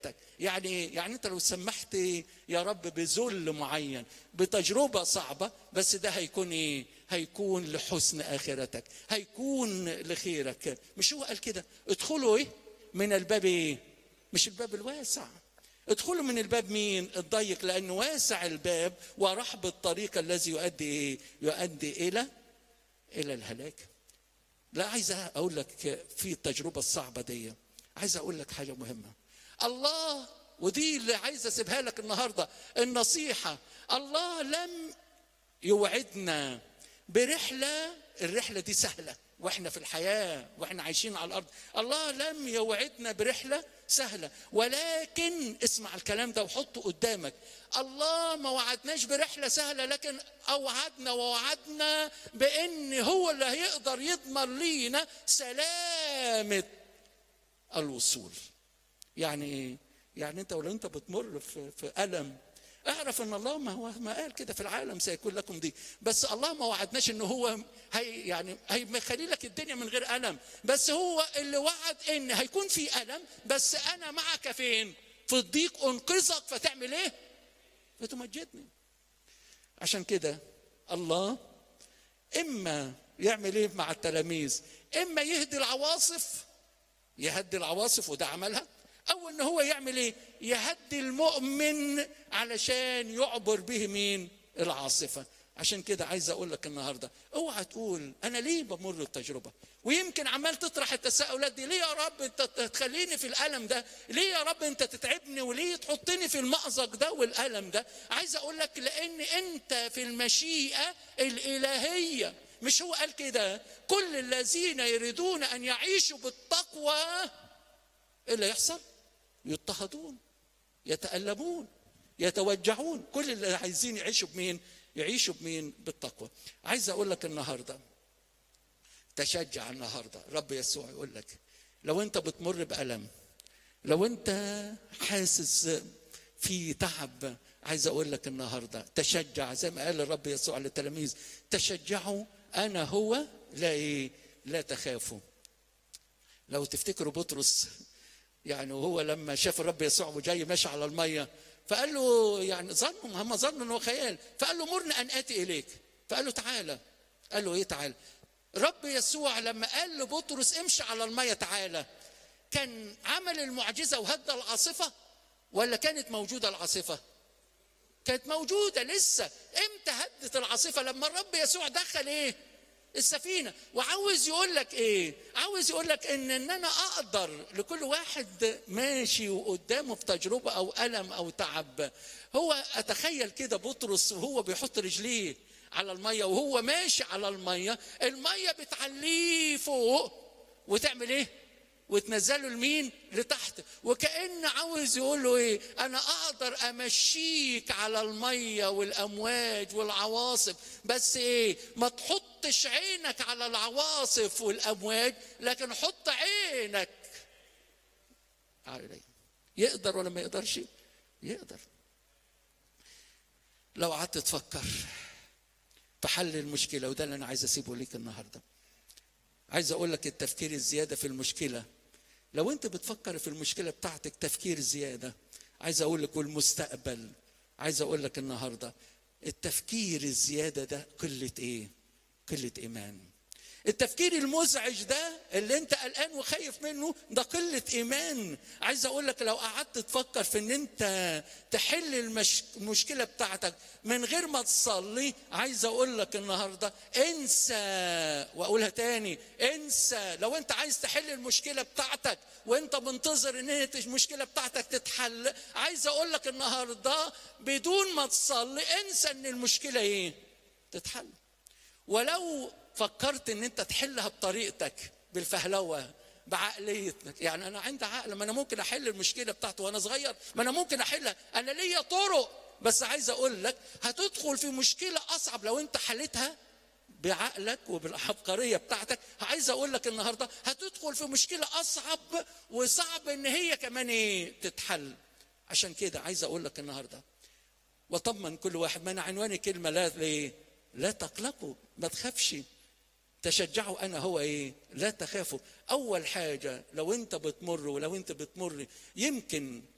يعني يعني انت لو سمحت يا رب بذل معين بتجربه صعبه بس ده هيكون ايه هيكون لحسن اخرتك هيكون لخيرك مش هو قال كده ادخلوا ايه من الباب ايه مش الباب الواسع ادخلوا من الباب مين الضيق لانه واسع الباب ورحب الطريق الذي يؤدي ايه يؤدي الى الى الهلاك لا عايز اقول لك في التجربه الصعبه دي عايز اقول لك حاجه مهمه الله ودي اللي عايز اسيبها لك النهارده النصيحه الله لم يوعدنا برحله الرحله دي سهله واحنا في الحياه واحنا عايشين على الارض الله لم يوعدنا برحله سهله ولكن اسمع الكلام ده وحطه قدامك الله ما وعدناش برحله سهله لكن اوعدنا ووعدنا بان هو اللي هيقدر يضمن لينا سلامه الوصول يعني ايه يعني انت ولو انت بتمر في في الم اعرف ان الله ما هو ما قال كده في العالم سيكون لكم دي بس الله ما وعدناش ان هو هي يعني هيخلي لك الدنيا من غير الم بس هو اللي وعد ان هيكون في الم بس انا معك فين في الضيق انقذك فتعمل ايه فتمجدني عشان كده الله اما يعمل ايه مع التلاميذ اما يهدي العواصف يهدي العواصف وده عملها او ان هو يعمل ايه يهدي المؤمن علشان يعبر به مين العاصفه عشان كده عايز اقول لك النهارده اوعى تقول انا ليه بمر بتجربه ويمكن عمال تطرح التساؤلات دي ليه يا رب انت تخليني في الالم ده ليه يا رب انت تتعبني وليه تحطني في المأزق ده والالم ده عايز اقول لك لان انت في المشيئه الالهيه مش هو قال كده كل الذين يريدون ان يعيشوا بالتقوى ايه اللي يحصل يضطهدون يتألمون يتوجعون كل اللي عايزين يعيشوا بمين يعيشوا بمين بالتقوى عايز اقول لك النهارده تشجع النهارده رب يسوع يقول لك لو انت بتمر بألم لو انت حاسس في تعب عايز اقول لك النهارده تشجع زي ما قال الرب يسوع للتلاميذ تشجعوا انا هو لا ايه لا تخافوا لو تفتكروا بطرس يعني وهو لما شاف الرب يسوع وجاي ماشي على الميه فقال له يعني ظنوا هم ظنوا انه خيال فقال له مرنا ان اتي اليك فقال له تعالى قال له ايه تعالى رب يسوع لما قال لبطرس امشي على الميه تعالى كان عمل المعجزه وهدى العاصفه ولا كانت موجوده العاصفه كانت موجوده لسه امتى هدت العاصفه لما الرب يسوع دخل ايه السفينة وعاوز يقول لك ايه عاوز يقول لك ان ان انا اقدر لكل واحد ماشي وقدامه في تجربة او ألم او تعب هو اتخيل كده بطرس وهو بيحط رجليه على المية وهو ماشي على المية المية بتعليه فوق وتعمل ايه وتنزله لمين لتحت وكأن عاوز يقول له ايه انا اقدر امشيك على المية والامواج والعواصف بس ايه ما تحطش عينك على العواصف والامواج لكن حط عينك علي يقدر ولا ما يقدرش يقدر لو قعدت تفكر في حل المشكله وده اللي انا عايز اسيبه ليك النهارده عايز اقول لك التفكير الزياده في المشكله لو انت بتفكر في المشكله بتاعتك تفكير زياده عايز اقول لك والمستقبل عايز اقول لك النهارده التفكير الزياده ده قله ايه قله ايمان التفكير المزعج ده اللي انت قلقان وخايف منه ده قلة ايمان عايز اقول لك لو قعدت تفكر في ان انت تحل المش... المشكلة بتاعتك من غير ما تصلي عايز اقول لك النهاردة انسى واقولها تاني انسى لو انت عايز تحل المشكلة بتاعتك وانت منتظر ان المشكلة بتاعتك تتحل عايز اقول لك النهاردة بدون ما تصلي انسى ان المشكلة ايه تتحل ولو فكرت ان انت تحلها بطريقتك بالفهلوه بعقليتك يعني انا عندي عقل ما انا ممكن احل المشكله بتاعته وانا صغير ما انا ممكن احلها انا ليا طرق بس عايز اقول لك هتدخل في مشكله اصعب لو انت حلتها بعقلك وبالعبقريه بتاعتك عايز اقول لك النهارده هتدخل في مشكله اصعب وصعب ان هي كمان ايه تتحل عشان كده عايز اقول لك النهارده وطمن كل واحد ما انا عنواني كلمه لا ليه لا تقلقوا ما تخافش تشجعوا انا هو ايه لا تخافوا اول حاجه لو انت بتمر ولو انت بتمر يمكن